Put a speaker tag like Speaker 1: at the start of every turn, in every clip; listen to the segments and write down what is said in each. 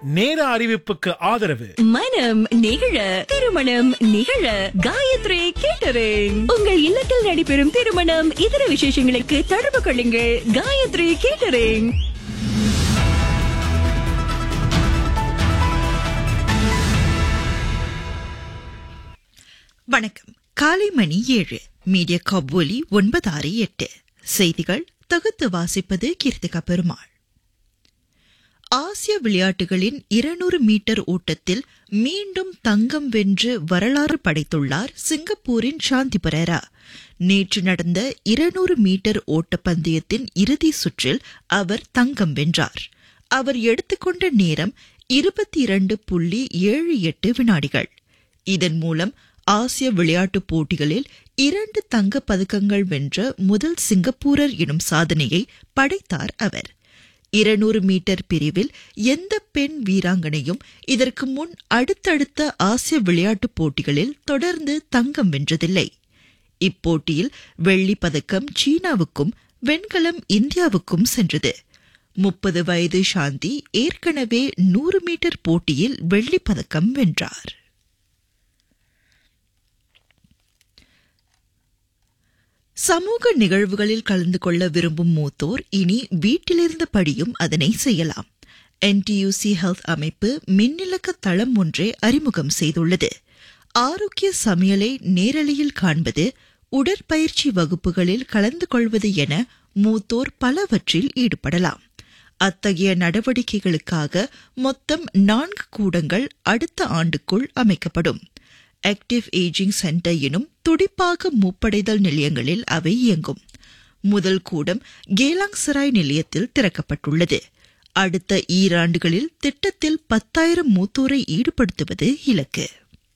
Speaker 1: நேர அறிவிப்புக்கு ஆதரவு
Speaker 2: மனம் நிகழ திருமணம் நிகழ காயத்ரி கேட்டரிங் உங்கள் இல்லத்தில் நடைபெறும் திருமணம் இதர விசேஷங்களுக்கு தொடர்பு கொள்ளுங்கள் காயத்ரி கேட்டரிங்
Speaker 3: வணக்கம் காலை மணி ஏழு மீடியா கபோலி ஒன்பது ஆறு எட்டு செய்திகள் தொகுத்து வாசிப்பது கீர்த்திகா பெருமாள் ஆசிய விளையாட்டுகளின் இருநூறு மீட்டர் ஓட்டத்தில் மீண்டும் தங்கம் வென்று வரலாறு படைத்துள்ளார் சிங்கப்பூரின் சாந்தி பரேரா நேற்று நடந்த இருநூறு மீட்டர் ஓட்டப்பந்தயத்தின் இறுதி சுற்றில் அவர் தங்கம் வென்றார் அவர் எடுத்துக்கொண்ட நேரம் இருபத்தி இரண்டு புள்ளி ஏழு எட்டு வினாடிகள் இதன் மூலம் ஆசிய விளையாட்டுப் போட்டிகளில் இரண்டு தங்கப் பதக்கங்கள் வென்ற முதல் சிங்கப்பூரர் எனும் சாதனையை படைத்தார் அவர் இருநூறு மீட்டர் பிரிவில் எந்த பெண் வீராங்கனையும் இதற்கு முன் அடுத்தடுத்த ஆசிய விளையாட்டுப் போட்டிகளில் தொடர்ந்து தங்கம் வென்றதில்லை இப்போட்டியில் வெள்ளிப் பதக்கம் சீனாவுக்கும் வெண்கலம் இந்தியாவுக்கும் சென்றது முப்பது வயது சாந்தி ஏற்கனவே நூறு மீட்டர் போட்டியில் வெள்ளிப் பதக்கம் வென்றார் சமூக நிகழ்வுகளில் கலந்து கொள்ள விரும்பும் மூத்தோர் இனி வீட்டிலிருந்தபடியும் அதனை செய்யலாம் என்டியூசி ஹெல்த் அமைப்பு மின்னிலக்க தளம் ஒன்றை அறிமுகம் செய்துள்ளது ஆரோக்கிய சமையலை நேரலையில் காண்பது உடற்பயிற்சி வகுப்புகளில் கலந்து கொள்வது என மூத்தோர் பலவற்றில் ஈடுபடலாம் அத்தகைய நடவடிக்கைகளுக்காக மொத்தம் நான்கு கூடங்கள் அடுத்த ஆண்டுக்குள் அமைக்கப்படும் ஆக்டிவ் ஏஜிங் சென்டர் எனும் துடிப்பாக மூப்படைதல் நிலையங்களில் அவை இயங்கும் முதல் கூடம் கேலாங் சராய் நிலையத்தில் திறக்கப்பட்டுள்ளது அடுத்த ஈராண்டுகளில் திட்டத்தில் பத்தாயிரம் மூத்தோரை ஈடுபடுத்துவது இலக்கு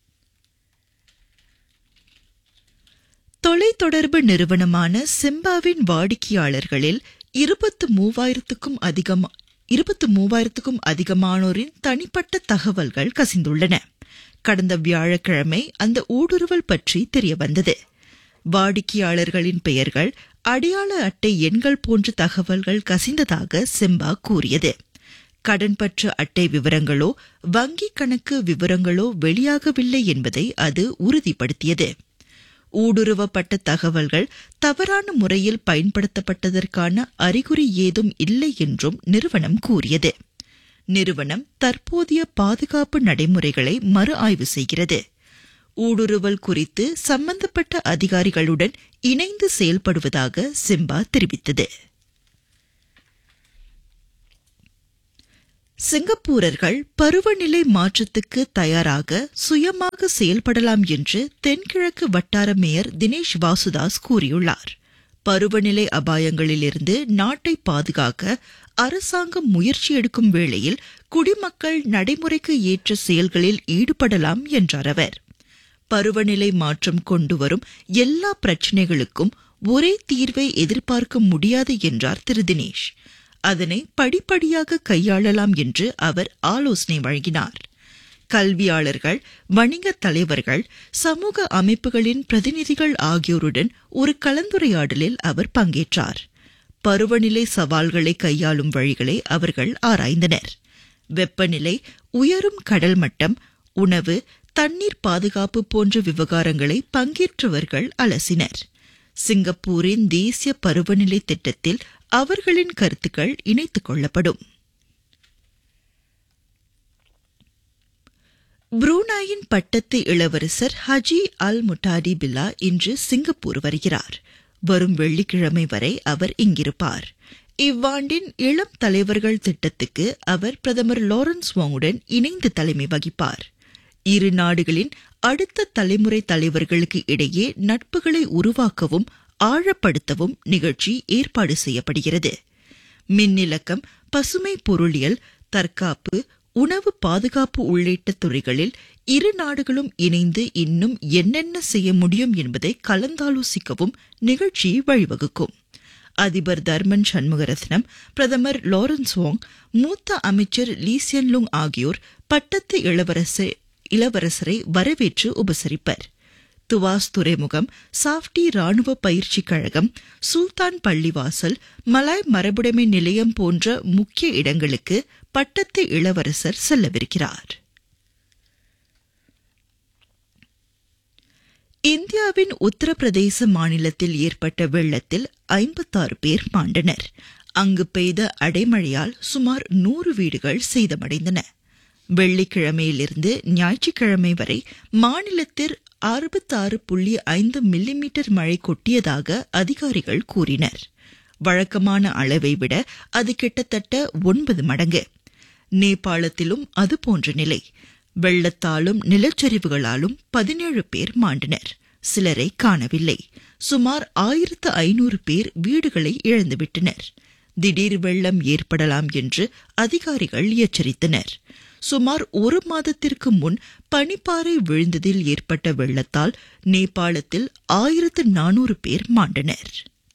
Speaker 3: தொலைத்தொடர்பு நிறுவனமான சிம்பாவின் வாடிக்கையாளர்களில் இருபத்து மூவாயிரத்துக்கும் அதிகம் இருபத்து மூவாயிரத்துக்கும் அதிகமானோரின் தனிப்பட்ட தகவல்கள் கசிந்துள்ளன கடந்த வியாழக்கிழமை அந்த ஊடுருவல் பற்றி தெரிய வந்தது வாடிக்கையாளர்களின் பெயர்கள் அடையாள அட்டை எண்கள் போன்ற தகவல்கள் கசிந்ததாக சிம்பா கூறியது கடன்பற்று அட்டை விவரங்களோ வங்கி கணக்கு விவரங்களோ வெளியாகவில்லை என்பதை அது உறுதிப்படுத்தியது ஊடுருவப்பட்ட தகவல்கள் தவறான முறையில் பயன்படுத்தப்பட்டதற்கான அறிகுறி ஏதும் இல்லை என்றும் நிறுவனம் கூறியது நிறுவனம் தற்போதைய பாதுகாப்பு நடைமுறைகளை மறு ஆய்வு செய்கிறது ஊடுருவல் குறித்து சம்பந்தப்பட்ட அதிகாரிகளுடன் இணைந்து செயல்படுவதாக சிம்பா தெரிவித்தது சிங்கப்பூரர்கள் பருவநிலை மாற்றத்துக்கு தயாராக சுயமாக செயல்படலாம் என்று தென்கிழக்கு வட்டார மேயர் தினேஷ் வாசுதாஸ் கூறியுள்ளார் பருவநிலை அபாயங்களிலிருந்து நாட்டை பாதுகாக்க அரசாங்கம் முயற்சி எடுக்கும் வேளையில் குடிமக்கள் நடைமுறைக்கு ஏற்ற செயல்களில் ஈடுபடலாம் என்றார் அவர் பருவநிலை மாற்றம் கொண்டு வரும் எல்லா பிரச்சினைகளுக்கும் ஒரே தீர்வை எதிர்பார்க்க முடியாது என்றார் திரு தினேஷ் அதனை படிப்படியாக கையாளலாம் என்று அவர் ஆலோசனை வழங்கினார் கல்வியாளர்கள் வணிக தலைவர்கள் சமூக அமைப்புகளின் பிரதிநிதிகள் ஆகியோருடன் ஒரு கலந்துரையாடலில் அவர் பங்கேற்றார் பருவநிலை சவால்களை கையாளும் வழிகளை அவர்கள் ஆராய்ந்தனர் வெப்பநிலை உயரும் கடல் மட்டம் உணவு தண்ணீர் பாதுகாப்பு போன்ற விவகாரங்களை பங்கேற்றவர்கள் அலசினர் சிங்கப்பூரின் தேசிய பருவநிலை திட்டத்தில் அவர்களின் கருத்துக்கள் இணைத்துக் கொள்ளப்படும் புரூனாயின் பட்டத்து இளவரசர் ஹஜி அல் முட்டாடி பில்லா இன்று சிங்கப்பூர் வருகிறார் வரும் வெள்ளிக்கிழமை வரை அவர் இங்கிருப்பார் இவ்வாண்டின் இளம் தலைவர்கள் திட்டத்துக்கு அவர் பிரதமர் லாரன்ஸ் வாங்குடன் இணைந்து தலைமை வகிப்பார் இரு நாடுகளின் அடுத்த தலைமுறை தலைவர்களுக்கு இடையே நட்புகளை உருவாக்கவும் ஆழப்படுத்தவும் நிகழ்ச்சி ஏற்பாடு செய்யப்படுகிறது மின்னிலக்கம் பசுமை பொருளியல் தற்காப்பு உணவு பாதுகாப்பு உள்ளிட்ட துறைகளில் இரு நாடுகளும் இணைந்து இன்னும் என்னென்ன செய்ய முடியும் என்பதை கலந்தாலோசிக்கவும் நிகழ்ச்சி வழிவகுக்கும் அதிபர் தர்மன் சண்முகரத்னம் பிரதமர் லாரன்ஸ் வாங் மூத்த அமைச்சர் லீசியன் லுங் ஆகியோர் பட்டத்து இளவரசர் இளவரசரை வரவேற்று உபசரிப்பர் துவாஸ் துறைமுகம் சாஃப்டி ராணுவ பயிற்சி கழகம் சுல்தான் பள்ளிவாசல் மலாய் மரபுடைமை நிலையம் போன்ற முக்கிய இடங்களுக்கு பட்டத்து இளவரசர் செல்லவிருக்கிறார் இந்தியாவின் உத்தரப்பிரதேச மாநிலத்தில் ஏற்பட்ட வெள்ளத்தில் ஐம்பத்தாறு பேர் மாண்டனர் அங்கு பெய்த அடைமழையால் சுமார் நூறு வீடுகள் சேதமடைந்தன வெள்ளிக்கிழமையிலிருந்து ஞாயிற்றுக்கிழமை வரை மாநிலத்தில் அறுபத்தாறு புள்ளி ஐந்து மில்லிமீட்டர் மழை கொட்டியதாக அதிகாரிகள் கூறினர் வழக்கமான அளவை விட அது கிட்டத்தட்ட ஒன்பது மடங்கு நேபாளத்திலும் அதுபோன்ற நிலை வெள்ளத்தாலும் நிலச்சரிவுகளாலும் பதினேழு பேர் மாண்டனர் சிலரை காணவில்லை சுமார் ஆயிரத்து ஐநூறு பேர் வீடுகளை இழந்துவிட்டனர் திடீர் வெள்ளம் ஏற்படலாம் என்று அதிகாரிகள் எச்சரித்தனர் சுமார் ஒரு மாதத்திற்கு முன் பனிப்பாறை விழுந்ததில் ஏற்பட்ட வெள்ளத்தால் நேபாளத்தில் ஆயிரத்து நானூறு பேர் மாண்டனர்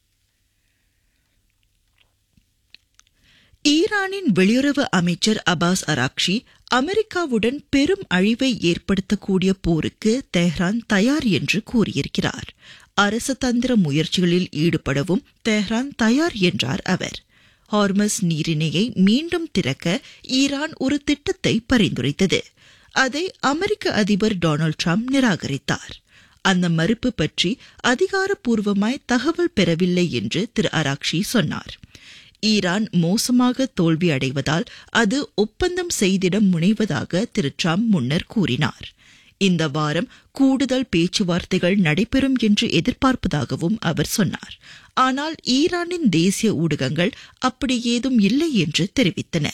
Speaker 3: ஈரானின் வெளியுறவு அமைச்சர் அபாஸ் அராக்ஷி அமெரிக்காவுடன் பெரும் அழிவை ஏற்படுத்தக்கூடிய போருக்கு தெஹ்ரான் தயார் என்று கூறியிருக்கிறார் அரசதந்திர முயற்சிகளில் ஈடுபடவும் தெஹ்ரான் தயார் என்றார் அவர் ஹார்மஸ் நீரிணையை மீண்டும் திறக்க ஈரான் ஒரு திட்டத்தை பரிந்துரைத்தது அதை அமெரிக்க அதிபர் டொனால்டு ட்ரம்ப் நிராகரித்தார் அந்த மறுப்பு பற்றி அதிகாரப்பூர்வமாய் தகவல் பெறவில்லை என்று திரு அராக்ஷி சொன்னார் ஈரான் மோசமாக தோல்வி அடைவதால் அது ஒப்பந்தம் செய்திட முனைவதாக திரு ட்ரம்ப் முன்னர் கூறினார் இந்த வாரம் கூடுதல் பேச்சுவார்த்தைகள் நடைபெறும் என்று எதிர்பார்ப்பதாகவும் அவர் சொன்னார் ஆனால் ஈரானின் தேசிய ஊடகங்கள் அப்படி ஏதும் இல்லை என்று தெரிவித்தன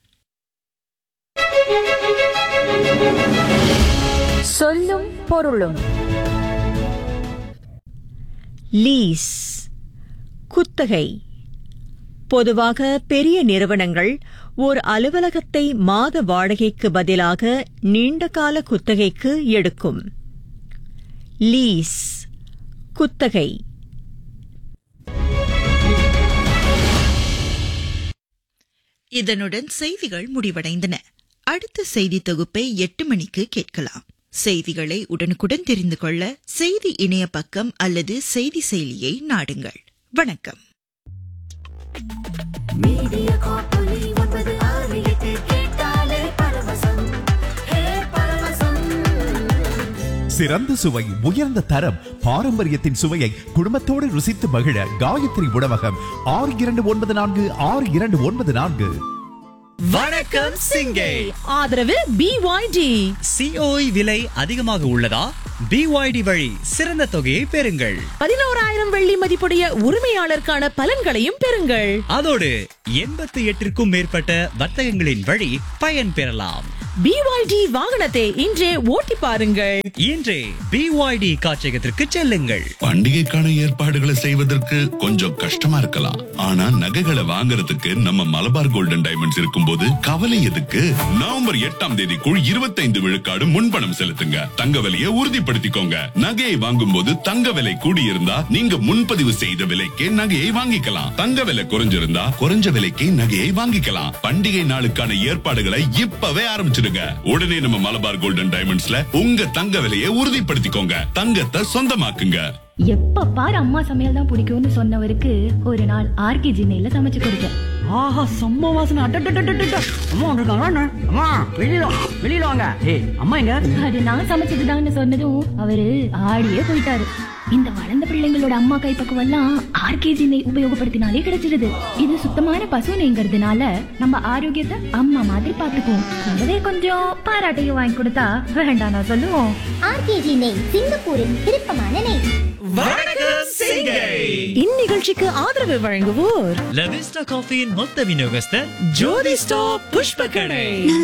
Speaker 4: சொல்லும் பொருளும் லீஸ் குத்தகை பொதுவாக பெரிய நிறுவனங்கள் ஓர் அலுவலகத்தை மாத வாடகைக்கு பதிலாக நீண்டகால குத்தகைக்கு எடுக்கும் லீஸ் குத்தகை
Speaker 3: இதனுடன் செய்திகள் முடிவடைந்தன அடுத்த செய்தி தொகுப்பை எட்டு மணிக்கு கேட்கலாம் செய்திகளை உடனுக்குடன் தெரிந்து கொள்ள செய்தி இணைய பக்கம் அல்லது செய்தி செயலியை நாடுங்கள் வணக்கம்
Speaker 5: மீடியா காப்பொலி ஒன்பது ஆறு எட்டு கேட்டாலே பரவசம் ஹே பரவசம்
Speaker 6: சிறந்த சுவை உயர்ந்த தரம் பாரம்பரியத்தின் சுவையை குடும்பத்தோடு ருசித்து மகிழ காயத்ரி உணவகம் ஆறு இரண்டு ஒன்பது நான்கு ஆறு இரண்டு ஒன்பது நான்கு
Speaker 7: வணக்கம் சிங்கை
Speaker 4: ஆதரவு பிஒய்டி
Speaker 7: சிஓஇ விலை அதிகமாக உள்ளதா பிஒய்டி வழி சிறந்த தொகையை பெறுங்கள்
Speaker 4: பதினோராயிரம் வெள்ளி மதிப்புடைய உரிமையாளருக்கான பலன்களையும் பெறுங்கள்
Speaker 7: அதோடு எண்பத்தி எட்டிற்கும் மேற்பட்ட வர்த்தகங்களின் வழி பயன் பெறலாம்
Speaker 4: பிஒய்டி வாகனத்தை இன்றே ஓட்டி பாருங்கள்
Speaker 7: இன்றே பிஒய்டி காட்சியகத்திற்கு செல்லுங்கள்
Speaker 8: பண்டிகைக்கான ஏற்பாடுகளை செய்வதற்கு கொஞ்சம் கஷ்டமா இருக்கலாம் ஆனா நகைகளை வாங்குறதுக்கு நம்ம மலபார் கோல்டன் டைமண்ட்ஸ் இருக்கும்போது கவலை எதுக்கு நவம்பர் எட்டாம் தேதிக்குள் இருபத்தைந்து விழுக்காடு முன்பணம் செலுத்துங்க தங்க விலையை உறுதிப்படுத்திக்கோங்க நகையை வாங்கும் போது தங்க விலை கூடியிருந்தா நீங்க முன்பதிவு செய்த விலைக்கே நகையை வாங்கிக்கலாம் தங்க விலை குறைஞ்சிருந்தா குறைஞ்ச விலைக்கு நகையை வாங்கிக்கலாம் பண்டிகை நாளுக்கான ஏற்பாடுகளை இப்பவே ஆரம்பிச்சிடுங்க உடனே நம்ம மலபார் கோல்டன் டைமண்ட்ஸ்ல உங்க தங்க விலையை உறுதிப்படுத்திக்கோங்க தங்கத்தை சொந்தமாக்குங்க
Speaker 9: எப்ப பாரு அம்மா சமையல் தான் பிடிக்கும்னு சொன்னவருக்கு ஒரு நாள் ஆர்கே ஜின்னையில சமைச்சு கொடுத்தேன்
Speaker 10: ஆஹா செம்ம வாசனை அட்டட்டட்டட்டட்ட அம்மா வந்திருக்காங்க அம்மா வெளியில வா, வெளியில வாங்க ஏய் அம்மா எங்க
Speaker 9: அது நான் சமைச்சதுதான்னு சொன்னதும் அவரு ஆடியே போயிட்டாரு இந்த வளர்ந்த பிள்ளைங்களோட அம்மா கைப்பக்குவம் எல்லாம் ஆர்கேஜி நெய் உபயோகப்படுத்தினாலே கிடைச்சிருது இது சுத்தமான பசு நெய்ங்கிறதுனால நம்ம ஆரோக்கியத்தை அம்மா மாதிரி பாத்துக்குவோம் கூடவே கொஞ்சம் பாராட்டையும் வாங்கி கொடுத்தா வேண்டாம் நான் சொல்லுவோம்
Speaker 5: ஆர்கேஜி நெய் சிங்கப்பூரின் விருப்பமான நெய்
Speaker 7: வணக்கம் சிங்கை
Speaker 4: இந்நிகழ்ச்சிக்கு ஆதரவு வழங்குவோர்
Speaker 7: லவிஸ்டா காஃபியின் மொத்த விநியோகஸ்தர் ஜோதி ஸ்டாப் புஷ்ப கடை